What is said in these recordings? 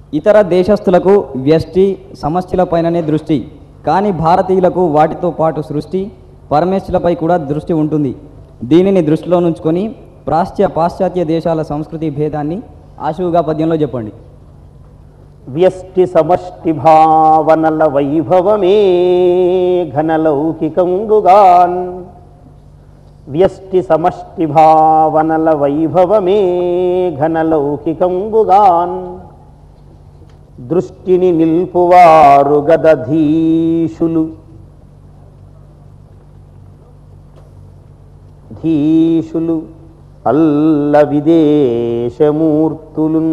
ఇతర దేశస్థులకు వ్యష్టి సమస్యలపైననే దృష్టి కానీ భారతీయులకు వాటితో పాటు సృష్టి పరమేశ్వరులపై కూడా దృష్టి ఉంటుంది దీనిని దృష్టిలో ఉంచుకొని ప్రాచ్య పాశ్చాత్య దేశాల సంస్కృతి భేదాన్ని ఆశువుగా పద్యంలో చెప్పండి వ్యష్టి సమష్టి భావనల వైభవమే ఘనలౌకికంగుగాన్ వ్యష్టి సమష్టి భావనల వైభవమే ఘనలౌకికంగుగాన్ దృష్టిని నిల్పువారు గదధీషులు ధీషులు అల్ల విదేశమూర్తులున్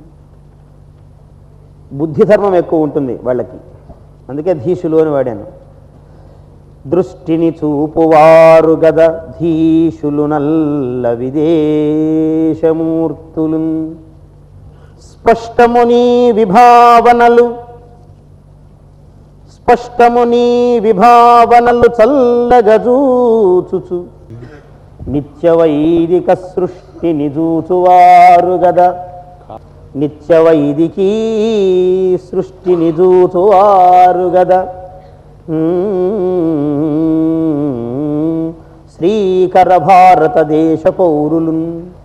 బుద్ధి ధర్మం ఎక్కువ ఉంటుంది వాళ్ళకి అందుకే ధీషులు అని వాడాను దృష్టిని చూపువారు గద ధీషులు నల్ల విదేశమూర్తులు స్పష్టముని విభావనలు స్పష్టముని విభావనలు చల్లగజూచుచు నిత్య వైదిక సృష్టిని జూచువారు గదా నిత్య వైదికీ సృష్టిని జూచువారు గద శ్రీకర భారతదేశ పౌరులు